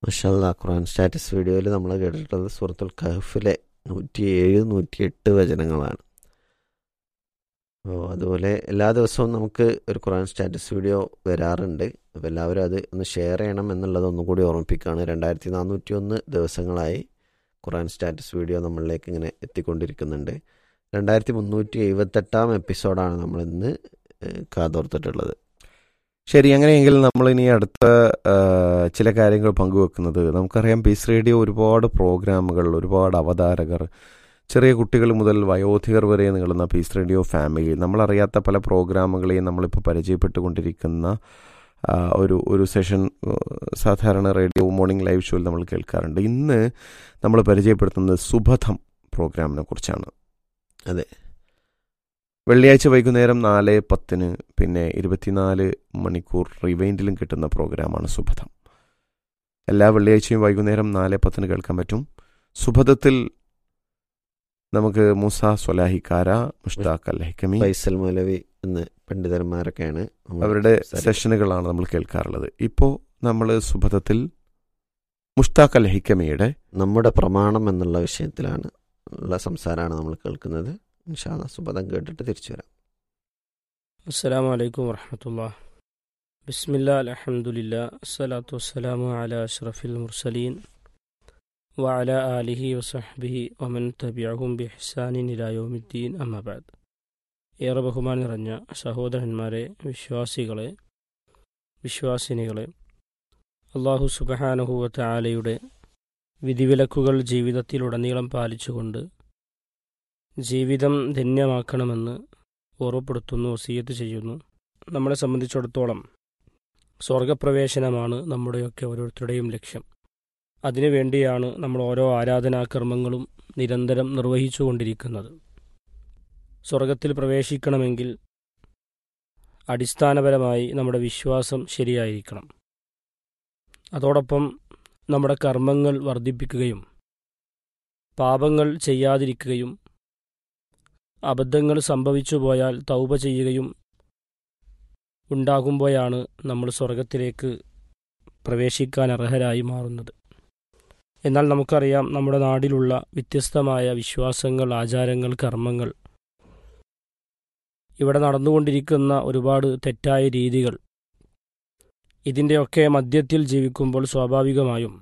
മഷാല്ല ഖുറാൻ സ്റ്റാറ്റസ് വീഡിയോയിൽ നമ്മൾ കേട്ടിട്ടുള്ളത് സൂറത്തുൽ കഹഫിലെ നൂറ്റി ഏഴ് നൂറ്റി എട്ട് വചനങ്ങളാണ് അപ്പോൾ അതുപോലെ എല്ലാ ദിവസവും നമുക്ക് ഒരു ഖുറാൻ സ്റ്റാറ്റസ് വീഡിയോ വരാറുണ്ട് അപ്പോൾ എല്ലാവരും അത് ഒന്ന് ഷെയർ ചെയ്യണം എന്നുള്ളത് ഒന്നും കൂടി ഓർമ്മിപ്പിക്കുകയാണ് രണ്ടായിരത്തി നാനൂറ്റി ഒന്ന് ദിവസങ്ങളായി ഖുറാൻ സ്റ്റാറ്റസ് വീഡിയോ നമ്മളിലേക്ക് ഇങ്ങനെ എത്തിക്കൊണ്ടിരിക്കുന്നുണ്ട് രണ്ടായിരത്തി മുന്നൂറ്റി എഴുപത്തെട്ടാം എപ്പിസോഡാണ് നമ്മൾ ഇന്ന് കാതോർത്തിട്ടുള്ളത് ശരി അങ്ങനെയെങ്കിൽ നമ്മൾ ഇനി അടുത്ത ആ, ചില കാര്യങ്ങൾ പങ്കുവെക്കുന്നത് നമുക്കറിയാം പീസ് റേഡിയോ ഒരുപാട് പ്രോഗ്രാമുകൾ ഒരുപാട് അവതാരകർ ചെറിയ കുട്ടികൾ മുതൽ വയോധികർ വരെ നീളുന്ന പീസ് റേഡിയോ ഫാമിലി നമ്മളറിയാത്ത പല പ്രോഗ്രാമുകളെയും നമ്മളിപ്പോൾ പരിചയപ്പെട്ടുകൊണ്ടിരിക്കുന്ന ആ, ഒരു ഒരു സെഷൻ സാധാരണ റേഡിയോ മോർണിംഗ് ലൈവ് ഷോയിൽ നമ്മൾ കേൾക്കാറുണ്ട് ഇന്ന് നമ്മൾ പരിചയപ്പെടുത്തുന്നത് സുബധം പ്രോഗ്രാമിനെ കുറിച്ചാണ് അതെ വെള്ളിയാഴ്ച വൈകുന്നേരം നാല് പത്തിന് പിന്നെ ഇരുപത്തിനാല് മണിക്കൂർ റിവൈൻഡിലും കിട്ടുന്ന പ്രോഗ്രാമാണ് സുഭതം എല്ലാ വെള്ളിയാഴ്ചയും വൈകുന്നേരം നാല് പത്തിന് കേൾക്കാൻ പറ്റും സുഭതത്തിൽ നമുക്ക് മൂസ സൊലാഹിക്കാര മുഷ്താഖ് അൽ ഹക്കമി ഫൈസൽ മൗലവി എന്ന് പണ്ഡിതന്മാരൊക്കെയാണ് നമ്മൾ അവരുടെ സംസാരിക്കുന്നത്. സെഷനുകളാണ് നമ്മൾ കേൾക്കാറുള്ളത് ഇപ്പോൾ നമ്മൾ സുഭതത്തിൽ മുഷ്താഖ് അൽ ഹിക്കമിയുടെ നമ്മുടെ പ്രമാണം എന്നുള്ള വിഷയത്തിലാണ് ഉള്ള സംസാരമാണ് നമ്മൾ കേൾക്കുന്നത് ഇൻഷാല്ല സുബദം കേട്ടിട്ട് തിരിച്ചു വരാം السلام عليكم ورحمة الله بسم الله الحمد لله الصلاة والسلام على أشرف المرسلين وعلى آله وصحبه ومن تبعهم بإحسان إلى يوم الدين أما بعد ഏറെ ബഹുമാനം നിറഞ്ഞ സഹോദരന്മാരെ വിശ്വാസികളെ വിശ്വാസിനികളെ അള്ളാഹു സുബഹാനഹുവത്ത ആലയുടെ വിധിവിലക്കുകൾ ജീവിതത്തിലുടനീളം പാലിച്ചുകൊണ്ട് ജീവിതം ധന്യമാക്കണമെന്ന് ഓർമ്മപ്പെടുത്തുന്നു വസീയത്ത് ചെയ്യുന്നു നമ്മളെ സംബന്ധിച്ചിടത്തോളം സ്വർഗപ്രവേശനമാണ് നമ്മുടെയൊക്കെ ഓരോരുത്തരുടെയും ലക്ഷ്യം അതിനു വേണ്ടിയാണ് നമ്മൾ ഓരോ ആരാധനാകർമ്മങ്ങളും നിരന്തരം നിർവഹിച്ചുകൊണ്ടിരിക്കുന്നത് സ്വർഗത്തിൽ പ്രവേശിക്കണമെങ്കിൽ അടിസ്ഥാനപരമായി നമ്മുടെ വിശ്വാസം ശരിയായിരിക്കണം അതോടൊപ്പം നമ്മുടെ കർമ്മങ്ങൾ വർദ്ധിപ്പിക്കുകയും പാപങ്ങൾ ചെയ്യാതിരിക്കുകയും അബദ്ധങ്ങൾ സംഭവിച്ചു പോയാൽ തൗബ ചെയ്യുകയും ഉണ്ടാകുമ്പോഴാണ് നമ്മൾ സ്വർഗത്തിലേക്ക് പ്രവേശിക്കാൻ അർഹരായി മാറുന്നത് എന്നാൽ നമുക്കറിയാം നമ്മുടെ നാടിലുള്ള വ്യത്യസ്തമായ വിശ്വാസങ്ങൾ ആചാരങ്ങൾ കർമ്മങ്ങൾ ഇവിടെ നടന്നുകൊണ്ടിരിക്കുന്ന ഒരുപാട് തെറ്റായ രീതികൾ ഇതിൻ്റെയൊക്കെ മധ്യത്തിൽ ജീവിക്കുമ്പോൾ സ്വാഭാവികമായും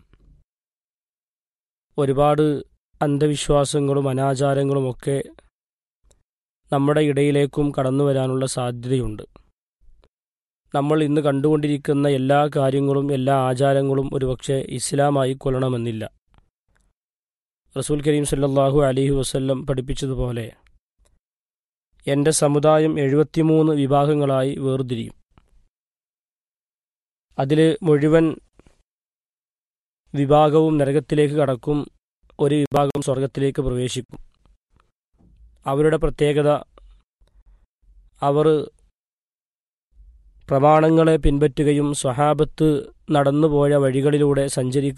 ഒരുപാട് അന്ധവിശ്വാസങ്ങളും അനാചാരങ്ങളുമൊക്കെ നമ്മുടെ ഇടയിലേക്കും കടന്നു വരാനുള്ള സാധ്യതയുണ്ട് നമ്മൾ ഇന്ന് കണ്ടുകൊണ്ടിരിക്കുന്ന എല്ലാ കാര്യങ്ങളും എല്ലാ ആചാരങ്ങളും ഒരുപക്ഷെ ഇസ്ലാമായി കൊള്ളണമെന്നില്ല റസൂൽ കരീം സല്ലല്ലാഹു അലിഹി വസല്ലം പഠിപ്പിച്ചതുപോലെ എൻ്റെ സമുദായം എഴുപത്തിമൂന്ന് വിഭാഗങ്ങളായി വേർതിരിയും അതിൽ മുഴുവൻ വിഭാഗവും നരകത്തിലേക്ക് കടക്കും ഒരു വിഭാഗം സ്വർഗത്തിലേക്ക് പ്രവേശിക്കും അവരുടെ പ്രത്യേകത അവർ പ്രമാണങ്ങളെ പിൻപറ്റുകയും സ്വഹാബത്ത് നടന്നുപോയ വഴികളിലൂടെ സഞ്ചരിക്കുകയും